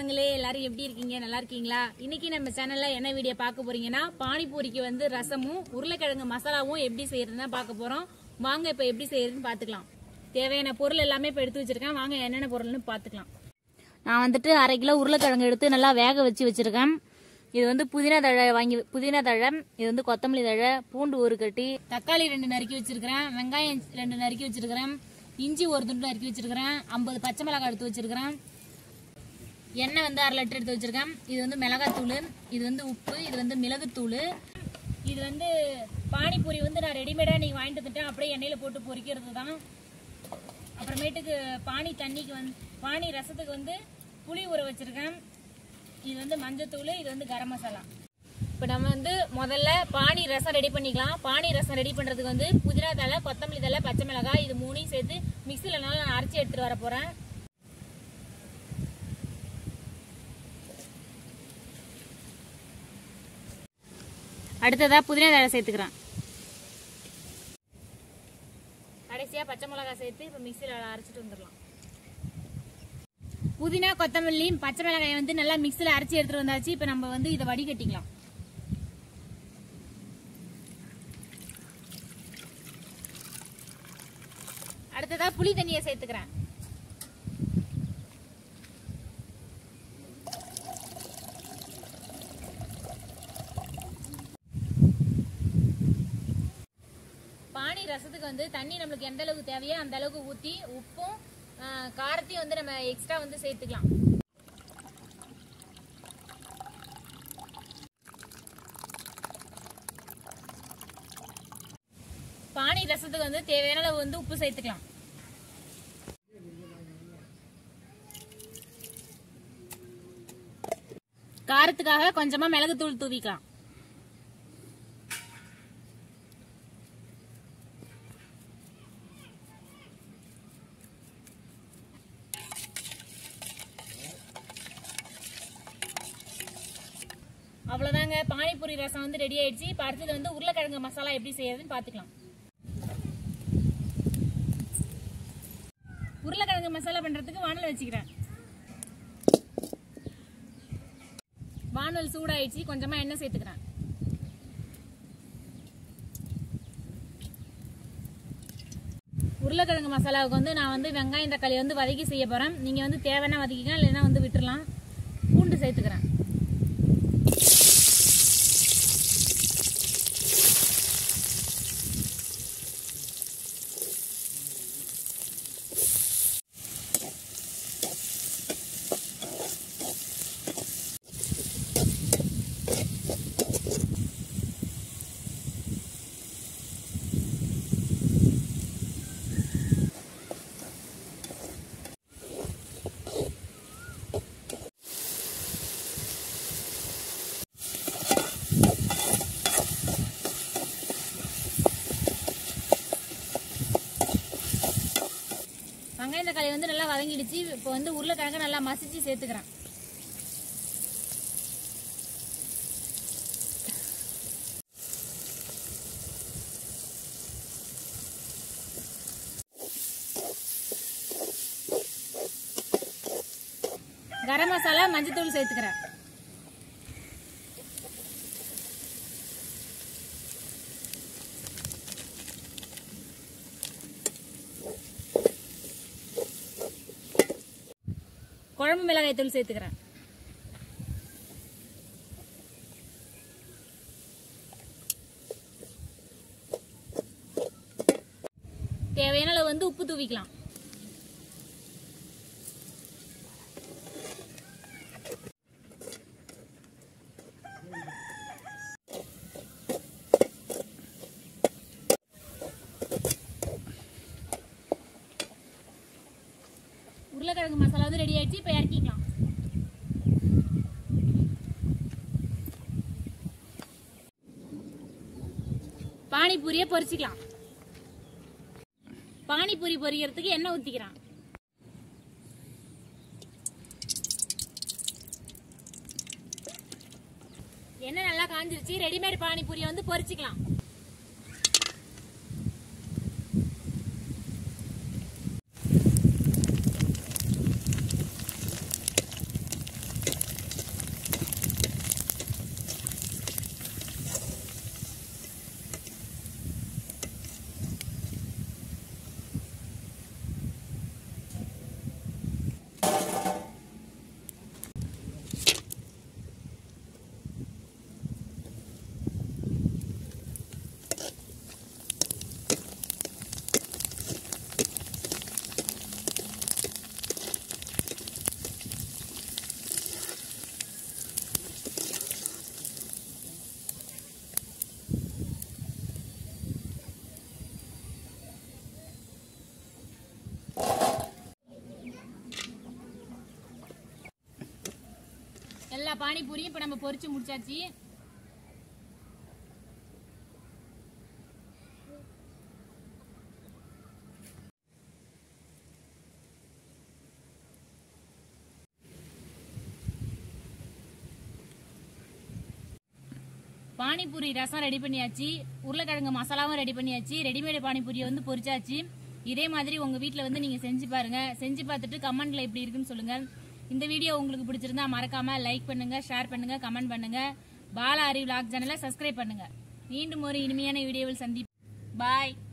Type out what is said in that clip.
சொந்தங்களே எல்லாரும் எப்படி இருக்கீங்க நல்லா இருக்கீங்களா இன்னைக்கு நம்ம சேனல்ல என்ன வீடியோ பார்க்க போறீங்கன்னா பானிபூரிக்கு வந்து ரசமும் உருளைக்கிழங்கு மசாலாவும் எப்படி செய்யறதுன்னு பார்க்க போறோம் வாங்க இப்ப எப்படி செய்யறதுன்னு பார்த்துக்கலாம் தேவையான பொருள் எல்லாமே இப்ப எடுத்து வச்சிருக்கேன் வாங்க என்னென்ன பொருள்னு பார்த்துக்கலாம் நான் வந்துட்டு அரை கிலோ உருளைக்கிழங்கு எடுத்து நல்லா வேக வச்சு வச்சிருக்கேன் இது வந்து புதினா தழை வாங்கி புதினா தழை இது வந்து கொத்தமல்லி தழை பூண்டு ஒரு கட்டி தக்காளி ரெண்டு நறுக்கி வச்சிருக்கிறேன் வெங்காயம் ரெண்டு நறுக்கி வச்சிருக்கிறேன் இஞ்சி ஒரு துண்டு நறுக்கி வச்சிருக்கிறேன் ஐம்பது பச்சை மிளகாய் எடுத்து வச்சிருக்கிறேன் எண்ணெய் வந்து அரை லிட்டர் எடுத்து வச்சிருக்கேன் இது வந்து மிளகாத்தூள் இது வந்து உப்பு இது வந்து மிளகுத்தூள் இது வந்து பானிபூரி வந்து நான் ரெடிமேடாக நீங்கள் வாங்கிட்டு வந்துட்டேன் அப்படியே எண்ணெயில் போட்டு பொரிக்கிறது தான் அப்புறமேட்டுக்கு பானி தண்ணிக்கு வந்து பானி ரசத்துக்கு வந்து புளி ஊற வச்சிருக்கேன் இது வந்து மஞ்சத்தூள் இது வந்து கரம் மசாலா இப்போ நம்ம வந்து முதல்ல பானி ரசம் ரெடி பண்ணிக்கலாம் பானி ரசம் ரெடி பண்ணுறதுக்கு வந்து புதினா தழை கொத்தமல்லி தழை பச்சை மிளகாய் இது மூணையும் சேர்த்து மிக்சியில் நல்லா நான் அரைச்சி எடுத்துகிட்டு வர போகிறேன் அடுத்ததா புதினா தழை சேர்த்துக்கிறேன் கடைசியா பச்சை மிளகாய் சேர்த்து இப்போ மிக்சியில் அரைச்சிட்டு வந்துடலாம் புதினா கொத்தமல்லி பச்சை மிளகாயை வந்து நல்லா மிக்சியில் அரைச்சி எடுத்துட்டு வந்தாச்சு இப்போ நம்ம வந்து இதை வடிகட்டிக்கலாம் அடுத்ததா புளி தண்ணியை சேர்த்துக்கிறேன் பானி ரசத்துக்கு வந்து தண்ணி நம்மளுக்கு எந்த அளவுக்கு தேவையோ அந்த அளவுக்கு ஊற்றி உப்பும் ஆ, காரத்தையும் வந்து நம்ம எக்ஸ்ட்ரா வந்து சேர்த்துக்கலாம் பானி ரசத்துக்கு வந்து தேவையான அளவு வந்து உப்பு சேர்த்துக்கலாம் காரத்துக்காக கொஞ்சமா மிளகுத்தூள் தூவிக்கலாம் அவ்வளவுதாங்க பானிபூரி ரசம் வந்து ரெடி ஆயிடுச்சு இப்போ அடுத்தது வந்து உருளைக்கிழங்கு மசாலா எப்படி செய்யறதுன்னு பார்த்துக்கலாம் உருளைக்கிழங்கு மசாலா பண்றதுக்கு வானல் வச்சுக்கிறேன் வானல் சூடாயிடுச்சு கொஞ்சமா எண்ணெய் சேர்த்துக்கிறேன் உருளைக்கிழங்கு மசாலாவுக்கு வந்து நான் வந்து வெங்காயம் தக்காளி வந்து வதக்கி செய்ய போறேன் நீங்க வந்து தேவைன்னா வதக்கிக்கலாம் இல்லைன்னா வந்து விட்டுறலாம் பூண்டு சேர்த்துக்கிறேன் வெங்காயம் தக்காளி வந்து நல்லா வதங்கிடுச்சு இப்போ வந்து உருளைக்கிழங்கு நல்லா மசிச்சு சேர்த்துக்கிறேன் கரம் மசாலா மஞ்சத்தூள் சேர்த்துக்கிறேன் குழம்பு மிளகாய் தூள் சேர்த்துக்கிறேன் தேவையான அளவு வந்து உப்பு தூவிக்கலாம் உருளைக்கிழங்கு மசாலா வந்து ரெடி ஆயிடுச்சு இப்போ இறக்கிக்கலாம் பானிபூரியை பொரிச்சுக்கலாம் பானிபூரி பொரிக்கிறதுக்கு எண்ணெய் ஊத்திக்கிறான் எண்ணெய் நல்லா காஞ்சிருச்சு ரெடிமேட் பானிபூரியை வந்து பொரிச்சுக்கலாம் பானிபூரியும் இப்ப நம்ம பொரிச்சு முடிச்சாச்சு பானிபூரி ரசம் ரெடி பண்ணியாச்சு உருளைக்கிழங்கு மசாலாவும் ரெடி பண்ணியாச்சு ரெடிமேட் பானிபூரியை வந்து பொரிச்சாச்சு இதே மாதிரி உங்க வீட்ல வந்து நீங்க செஞ்சு பாருங்க செஞ்சு பார்த்துட்டு கமெண்ட்ல எப்படி இருக்குன்னு சொல்லுங்க இந்த வீடியோ உங்களுக்கு பிடிச்சிருந்தா மறக்காம லைக் பண்ணுங்க ஷேர் பண்ணுங்க கமெண்ட் பண்ணுங்க பாலா அறிவு லாக் சேனலை சப்ஸ்கிரைப் பண்ணுங்க மீண்டும் ஒரு இனிமையான வீடியோவில் சந்தி பாய்